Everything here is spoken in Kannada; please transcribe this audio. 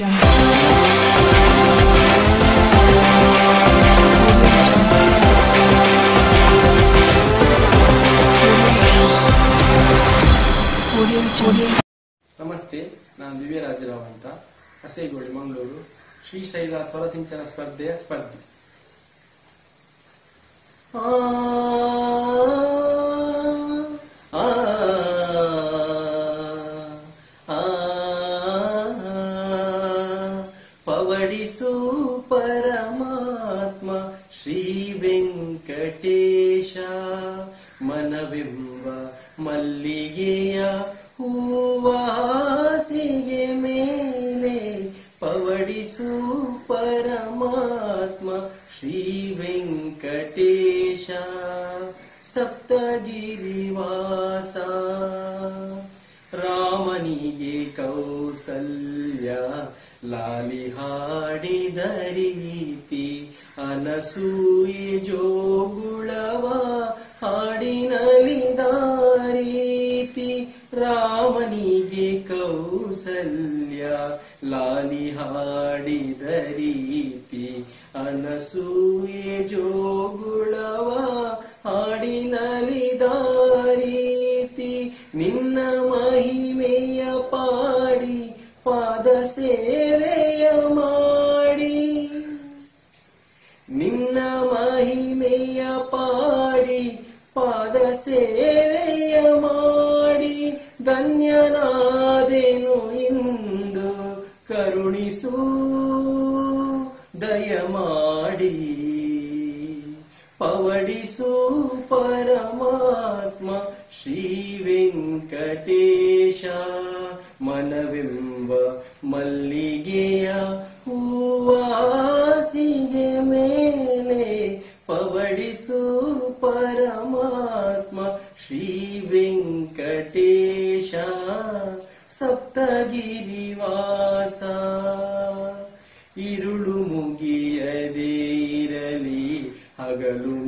ನಮಸ್ತೆ ನಾನು ದಿವ್ಯರಾಜರಾವ್ ಅಂತ ಹಸೇಗೋಳಿ ಮಂಗಳೂರು ಶ್ರೀಶೈಲ ಸ್ವರಸಿಂಚನ ಸ್ಪರ್ಧೆಯ ಸ್ಪರ್ಧಿ ಆ ಆ ಆ ಪವಡಿಸು ಪರಮಾತ್ಮ ಶ್ರೀ ವೆಂಕಟೇಶ ಮನವೆಂಬ ಮಲ್ಲಿಗೆಯ ಹೂವಾಸಿಗೆ ಮೇಲೆ ಪವಡಿಸು ಪರಮಾತ್ಮ ಶ್ರೀ ವೆಂಕಟೇಶ ಸಪ್ತಗಿರಿವಾಸ ರಾಮನಿಗೆ ಕೌಸಲ್ಯ ಲಾಲಿ ಹಾಡಿದ ರೀತಿ ಅನಸೂಯೆ ಜೋಗುಳವ ಹಾಡಿನಲಿದ ರೀತಿ ರಾಮನಿಗೆ ಕೌಸಲ್ಯ ಲಾಲಿ ಹಾಡಿದ ರೀತಿ ಅನಸೂಯೆ ಜೋಗುಳವ ಹಾಡಿನಲಿದ ರೀತಿ ನಿನ್ನ ಮಹಿಮೆಯ ಪಾಡಿ ಪಾದ ಸೇವೆಯ ಮಾಡಿ ನಿನ್ನ ಮಹಿಮೆಯ ಪಾಡಿ ಪಾದ ಸೇವೆಯ ಮಾಡಿ ಧನ್ಯನಾದೆನು ಇಂದು ಕರುಣಿಸು ದಯಮಾಡಿ ಪವಡಿಸು ಪರಮಾತ್ಮ ಶ್ರೀ ವೆಂಕಟೇಶ ಮನವೆಂಬ ಮಲ್ಲಿಗೆಯ ಹೂವಾಸಿಗೆ ಮೇಲೆ ಪವಡಿಸು ಪರಮಾತ್ಮ ಶ್ರೀ ವೆಂಕಟೇಶ ಸಪ್ತಗಿರಿವಾಸ ಇರುಳು ಮುಗಿಯದೇ ಇರಲಿ ಹಗಲು